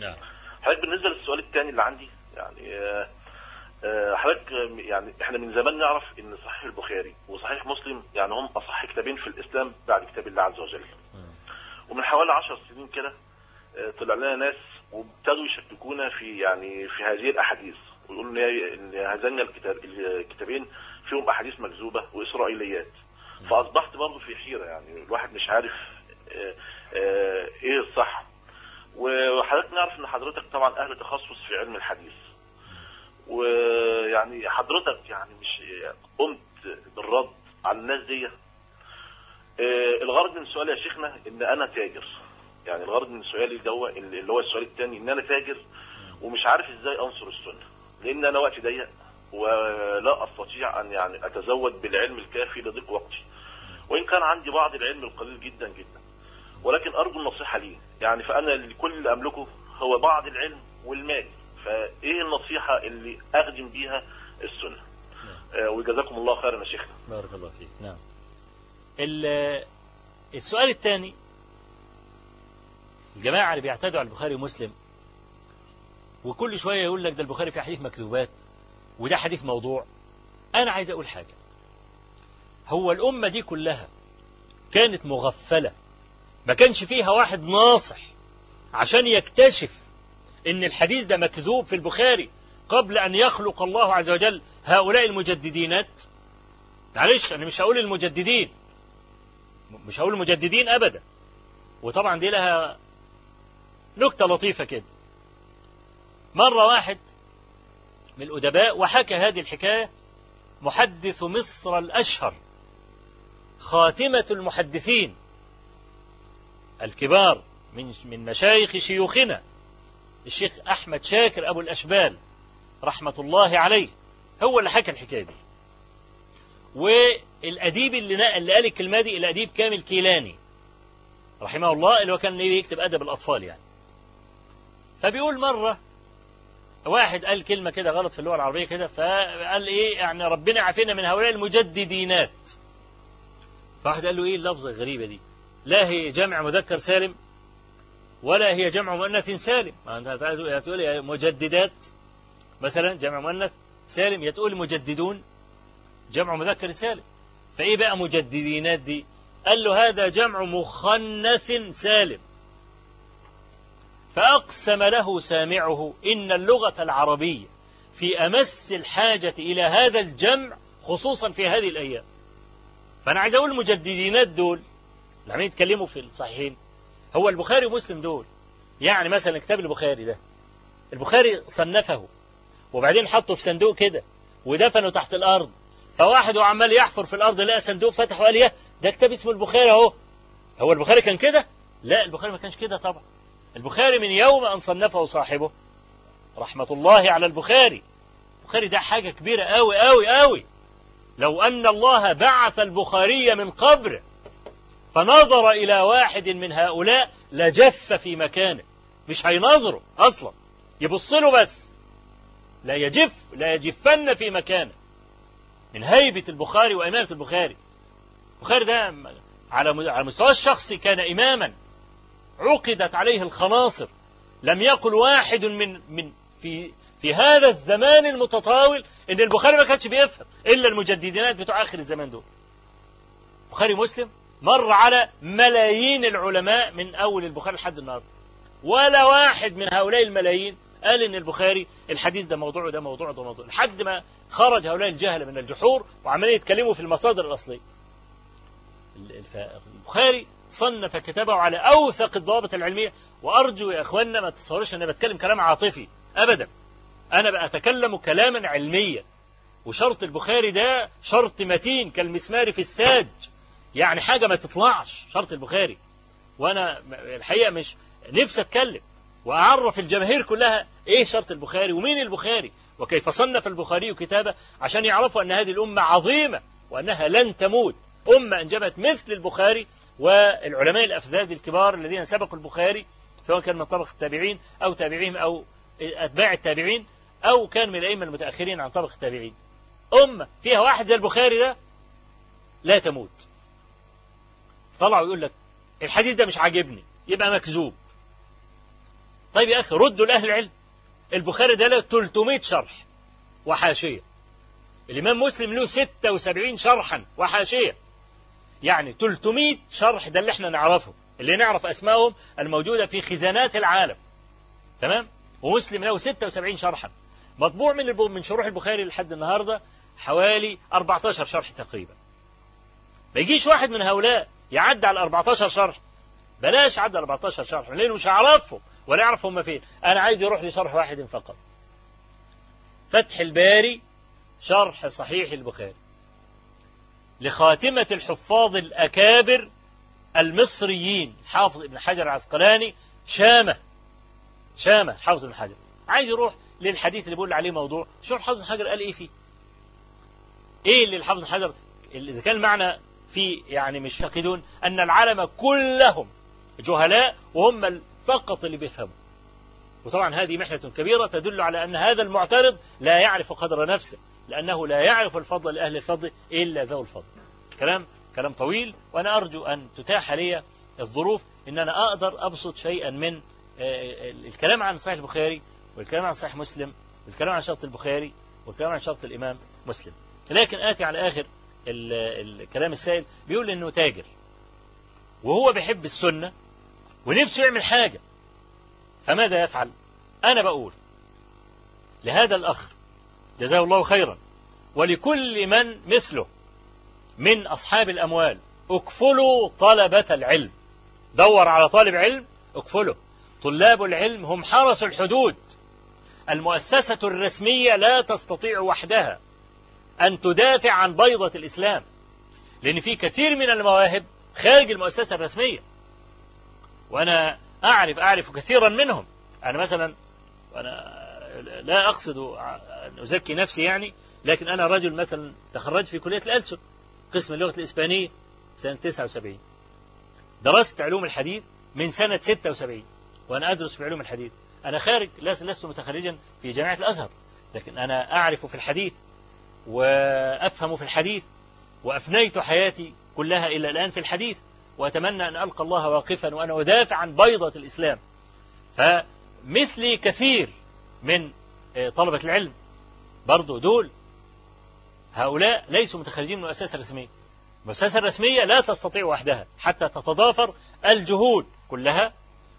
نعم حضرتك بالنسبه للسؤال الثاني اللي عندي يعني آه، آه، حضرتك آه، يعني احنا من زمان نعرف ان صحيح البخاري وصحيح مسلم يعني هم اصح كتابين في الاسلام بعد كتاب الله عز وجل ومن حوالي عشر سنين كده آه، طلع لنا ناس وابتدوا يشككونا في يعني في هذه الاحاديث ويقولوا ان هي- ان هذين الكتاب الكتابين فيهم احاديث مكذوبه واسرائيليات فاصبحت برضه في حيره يعني الواحد مش عارف آه، آه، ايه الصح وحضرتك نعرف ان حضرتك طبعا اهل تخصص في علم الحديث ويعني حضرتك يعني مش قمت بالرد على الناس دي آه، الغرض من سؤالي يا شيخنا ان انا تاجر يعني الغرض من سؤالي ده اللي هو السؤال الثاني ان انا تاجر ومش عارف ازاي انصر السنه لان انا وقتي ضيق ولا استطيع ان يعني اتزود بالعلم الكافي لضيق وقتي وان كان عندي بعض العلم القليل جدا جدا ولكن ارجو النصيحه لي يعني فانا كل اللي املكه هو بعض العلم والمال فايه النصيحه اللي اخدم بيها السنه آه، وجزاكم الله خيرا يا شيخنا بارك الله فيك نعم ال- السؤال الثاني الجماعة اللي بيعتدوا على البخاري ومسلم وكل شوية يقول لك ده البخاري فيه حديث مكذوبات وده حديث موضوع أنا عايز أقول حاجة هو الأمة دي كلها كانت مغفلة ما كانش فيها واحد ناصح عشان يكتشف ان الحديث ده مكذوب في البخاري قبل ان يخلق الله عز وجل هؤلاء المجددينات معلش انا مش هقول المجددين مش هقول المجددين ابدا وطبعا دي لها نكته لطيفه كده مره واحد من الادباء وحكى هذه الحكايه محدث مصر الاشهر خاتمه المحدثين الكبار من من مشايخ شيوخنا الشيخ احمد شاكر ابو الاشبال رحمه الله عليه هو اللي حكى الحكايه دي والأديب اللي نقل اللي قال الكلمة دي الأديب كامل كيلاني رحمه الله اللي هو كان يكتب أدب الأطفال يعني فبيقول مرة واحد قال كلمة كده غلط في اللغة العربية كده فقال إيه يعني ربنا عافينا من هؤلاء المجددينات فواحد قال له إيه اللفظة الغريبة دي لا هي جمع مذكر سالم ولا هي جمع مؤنث سالم ما أنت هتقول يا مجددات مثلا جمع مؤنث سالم يا تقول مجددون جمع مذكر سالم فايه بقى مجددينات دي قال له هذا جمع مخنث سالم فأقسم له سامعه إن اللغة العربية في أمس الحاجة إلى هذا الجمع خصوصا في هذه الأيام فأنا عايز أقول المجددينات دول اللي عمالين يتكلموا في الصحيحين هو البخاري ومسلم دول يعني مثلا كتاب البخاري ده البخاري صنفه وبعدين حطه في صندوق كده ودفنه تحت الأرض فواحد وعمال يحفر في الارض لقى صندوق فتح وقال يا ده كتاب اسمه البخاري اهو هو البخاري كان كده لا البخاري ما كانش كده طبعا البخاري من يوم ان صنفه صاحبه رحمه الله على البخاري البخاري ده حاجه كبيره قوي قوي قوي لو ان الله بعث البخاري من قبره فنظر الى واحد من هؤلاء لجف في مكانه مش هينظره اصلا يبص له بس لا يجف لا يجفن في مكانه من هيبة البخاري وإمامة البخاري البخاري ده على على المستوى الشخصي كان إماما عقدت عليه الخناصر لم يقل واحد من من في في هذا الزمان المتطاول ان البخاري ما كانش بيفهم الا المجددينات بتوع اخر الزمان دول بخاري مسلم مر على ملايين العلماء من اول البخاري لحد النهارده ولا واحد من هؤلاء الملايين قال ان البخاري الحديث ده موضوع وده موضوع وده موضوع لحد ما خرج هؤلاء الجهله من الجحور وعمالين يتكلموا في المصادر الاصليه البخاري صنف كتابه على اوثق الضوابط العلميه وارجو يا اخواننا ما تتصورش ان انا بتكلم كلام عاطفي ابدا انا بتكلم كلاما علميا وشرط البخاري ده شرط متين كالمسمار في الساج يعني حاجه ما تطلعش شرط البخاري وانا الحقيقه مش نفسي اتكلم واعرف الجماهير كلها ايه شرط البخاري ومين البخاري وكيف صنف البخاري كتابه عشان يعرفوا ان هذه الامه عظيمه وانها لن تموت امه انجبت مثل البخاري والعلماء الافذاذ الكبار الذين سبقوا البخاري سواء كان من طبق التابعين او تابعيهم او اتباع التابعين او كان من الائمه المتاخرين عن طبق التابعين امه فيها واحد زي البخاري ده لا تموت طلعوا يقول لك الحديث ده مش عاجبني يبقى مكذوب طيب يا أخي ردوا لأهل العلم البخاري ده له 300 شرح وحاشية الإمام مسلم له 76 شرحا وحاشية يعني 300 شرح ده اللي احنا نعرفه اللي نعرف أسمائهم الموجودة في خزانات العالم تمام ومسلم له 76 شرحا مطبوع من الب- من شروح البخاري لحد النهارده حوالي 14 شرح تقريبا ما يجيش واحد من هؤلاء يعدي على 14 شرح بلاش عدى 14 شرح لانه مش هعرفهم ولا يعرف هم فين انا عايز يروح لشرح واحد فقط فتح الباري شرح صحيح البخاري لخاتمة الحفاظ الأكابر المصريين حافظ ابن حجر العسقلاني شامة شامة حافظ ابن حجر عايز يروح للحديث اللي بيقول عليه موضوع شو حافظ ابن حجر قال ايه فيه ايه اللي الحافظ ابن حجر اذا كان المعنى في يعني مش يعتقدون ان العالم كلهم جهلاء وهم فقط اللي بيفهموا وطبعا هذه محنة كبيرة تدل على أن هذا المعترض لا يعرف قدر نفسه لأنه لا يعرف الفضل لأهل الفضل إلا ذو الفضل كلام كلام طويل وأنا أرجو أن تتاح لي الظروف أن أنا أقدر أبسط شيئا من آه، الكلام عن صحيح البخاري والكلام عن صحيح مسلم والكلام عن شرط البخاري والكلام عن شرط الإمام مسلم لكن آتي على آخر ال- الكلام السائل بيقول إنه تاجر وهو بيحب السنة ونفسه يعمل حاجة فماذا يفعل أنا بقول لهذا الأخ جزاه الله خيرا ولكل من مثله من أصحاب الأموال اكفلوا طلبة العلم دور على طالب علم اكفله طلاب العلم هم حرس الحدود المؤسسة الرسمية لا تستطيع وحدها أن تدافع عن بيضة الإسلام لأن في كثير من المواهب خارج المؤسسة الرسمية وأنا أعرف أعرف كثيرا منهم أنا مثلا أنا لا أقصد أن أزكي نفسي يعني لكن أنا رجل مثلا تخرجت في كلية الألسن قسم اللغة الإسبانية سنة 79 درست علوم الحديث من سنة 76 وأنا أدرس في علوم الحديث أنا خارج لست لست متخرجا في جامعة الأزهر لكن أنا أعرف في الحديث وأفهم في الحديث وأفنيت حياتي كلها إلى الآن في الحديث وأتمنى أن ألقى الله واقفا وأنا أدافع عن بيضة الإسلام فمثلي كثير من طلبة العلم برضو دول هؤلاء ليسوا متخرجين من مؤسسة رسمية المؤسسة الرسمية لا تستطيع وحدها حتى تتضافر الجهود كلها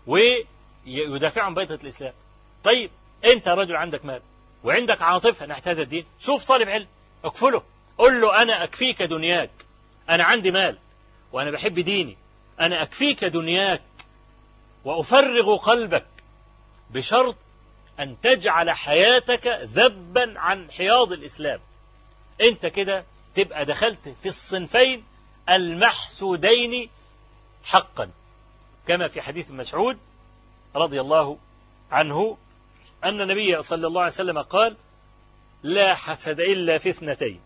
ويدافع عن بيضة الإسلام طيب أنت رجل عندك مال وعندك عاطفة ناحية هذا الدين شوف طالب علم اكفله قل له أنا أكفيك دنياك أنا عندي مال وأنا بحب ديني أنا أكفيك دنياك وأفرغ قلبك بشرط أن تجعل حياتك ذبا عن حياض الإسلام أنت كده تبقى دخلت في الصنفين المحسودين حقا كما في حديث مسعود رضي الله عنه أن النبي صلى الله عليه وسلم قال لا حسد إلا في اثنتين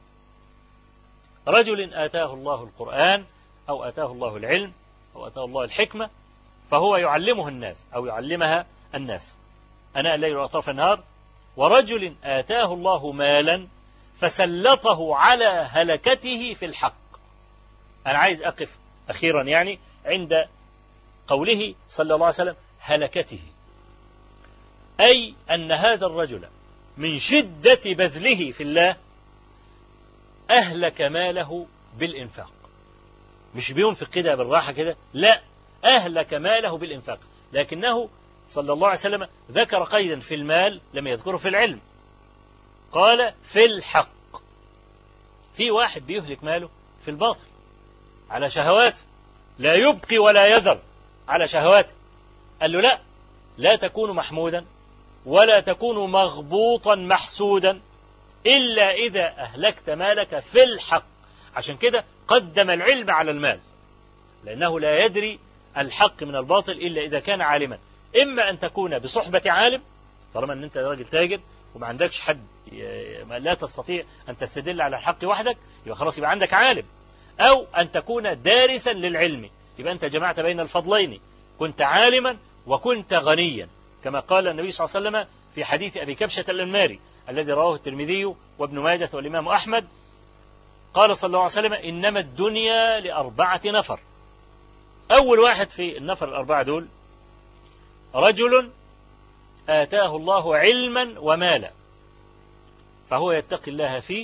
رجل آتاه الله القرآن أو آتاه الله العلم أو آتاه الله الحكمة فهو يعلمه الناس أو يعلمها الناس أنا الليل وأطراف النهار ورجل آتاه الله مالا فسلطه على هلكته في الحق أنا عايز أقف أخيرا يعني عند قوله صلى الله عليه وسلم هلكته أي أن هذا الرجل من شدة بذله في الله أهلك ماله بالإنفاق مش بينفق كده بالراحة كده لا أهلك ماله بالإنفاق لكنه صلى الله عليه وسلم ذكر قيدا في المال لم يذكره في العلم قال في الحق في واحد بيهلك ماله في الباطل على شهواته لا يبقي ولا يذر على شهواته قال له لا لا تكون محمودا ولا تكون مغبوطا محسودا إلا إذا أهلكت مالك في الحق عشان كده قدم العلم على المال لأنه لا يدري الحق من الباطل إلا إذا كان عالما إما أن تكون بصحبة عالم طالما أن أنت راجل تاجر وما عندكش حد لا تستطيع أن تستدل على الحق وحدك يبقى خلاص يبقى عندك عالم أو أن تكون دارسا للعلم يبقى أنت جمعت بين الفضلين كنت عالما وكنت غنيا كما قال النبي صلى الله عليه وسلم في حديث أبي كبشة الأنماري الذي رواه الترمذي وابن ماجة والإمام أحمد قال صلى الله عليه وسلم إنما الدنيا لأربعة نفر أول واحد في النفر الأربعة دول رجل آتاه الله علما ومالا فهو يتقي الله فيه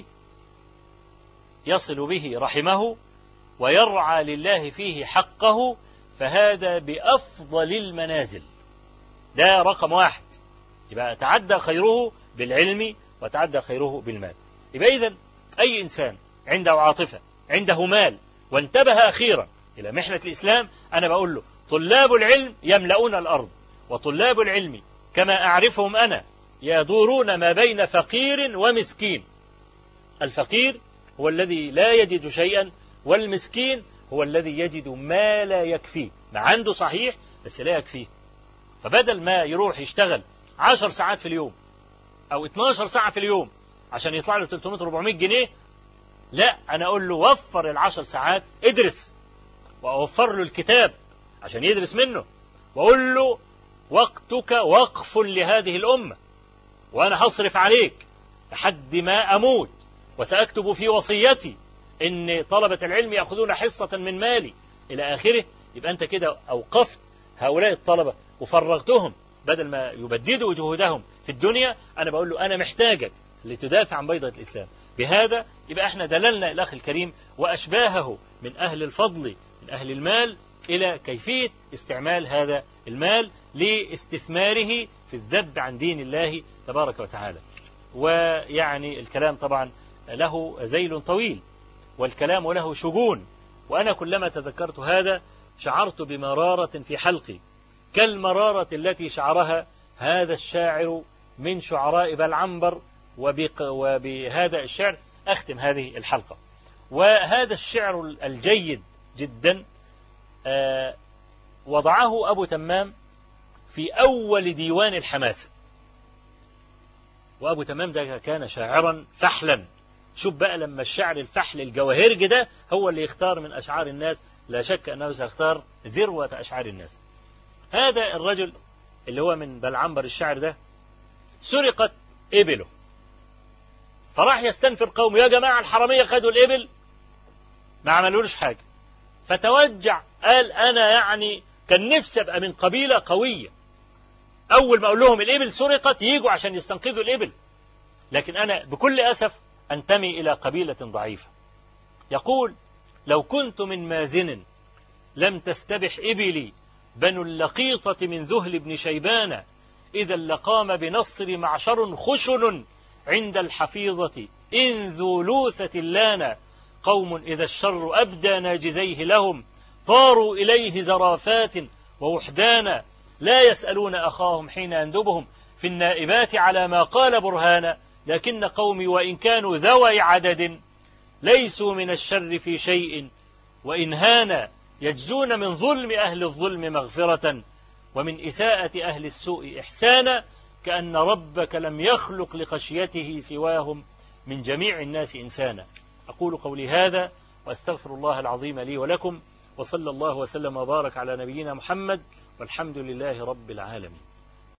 يصل به رحمه ويرعى لله فيه حقه فهذا بأفضل المنازل ده رقم واحد يبقى تعدى خيره بالعلم وتعدى خيره بالمال يبقى إذن أي إنسان عنده عاطفة عنده مال وانتبه أخيرا إلى محنة الإسلام أنا بقول له طلاب العلم يملؤون الأرض وطلاب العلم كما أعرفهم أنا يدورون ما بين فقير ومسكين الفقير هو الذي لا يجد شيئا والمسكين هو الذي يجد ما لا يكفيه ما عنده صحيح بس لا يكفيه فبدل ما يروح يشتغل عشر ساعات في اليوم أو 12 ساعة في اليوم عشان يطلع له 300 400 جنيه لا أنا أقول له وفر العشر ساعات ادرس وأوفر له الكتاب عشان يدرس منه وأقول له وقتك وقف لهذه الأمة وأنا هصرف عليك لحد ما أموت وسأكتب في وصيتي إن طلبة العلم يأخذون حصة من مالي إلى آخره يبقى أنت كده أوقفت هؤلاء الطلبة وفرغتهم بدل ما يبددوا جهودهم في الدنيا أنا بقول له أنا محتاجك لتدافع عن بيضة الإسلام بهذا يبقى احنا دللنا الأخ الكريم وأشباهه من أهل الفضل من أهل المال إلى كيفية استعمال هذا المال لاستثماره في الذب عن دين الله تبارك وتعالى ويعني الكلام طبعا له ذيل طويل والكلام له شجون وأنا كلما تذكرت هذا شعرت بمرارة في حلقي كالمرارة التي شعرها هذا الشاعر من شعراء بلعنبر وبهذا الشعر أختم هذه الحلقة وهذا الشعر الجيد جدا وضعه أبو تمام في أول ديوان الحماسة وأبو تمام ده كان شاعرا فحلا شوف بقى لما الشعر الفحل الجواهرج ده هو اللي يختار من أشعار الناس لا شك أنه سيختار ذروة أشعار الناس هذا الرجل اللي هو من بلعنبر الشعر ده سرقت إبله فراح يستنفر قوم يا جماعة الحرامية خدوا الإبل ما عملولوش حاجة فتوجع قال أنا يعني كان نفسي أبقى من قبيلة قوية أول ما أقول لهم الإبل سرقت يجوا عشان يستنقذوا الإبل لكن أنا بكل أسف أنتمي إلى قبيلة ضعيفة يقول لو كنت من مازن لم تستبح إبلي بنو اللقيطة من ذهل بن شيبان إذا لقام بنصر معشر خشن عند الحفيظة إن ذو لوثة لانا قوم إذا الشر أبدى ناجزيه لهم طاروا إليه زرافات ووحدانا لا يسألون أخاهم حين يندبهم في النائبات على ما قال برهانا لكن قومي وإن كانوا ذوي عدد ليسوا من الشر في شيء وإن هانا يجزون من ظلم أهل الظلم مغفرة ومن إساءة أهل السوء إحسانا كأن ربك لم يخلق لخشيته سواهم من جميع الناس إنسانا أقول قولي هذا وأستغفر الله العظيم لي ولكم وصلى الله وسلم وبارك على نبينا محمد والحمد لله رب العالمين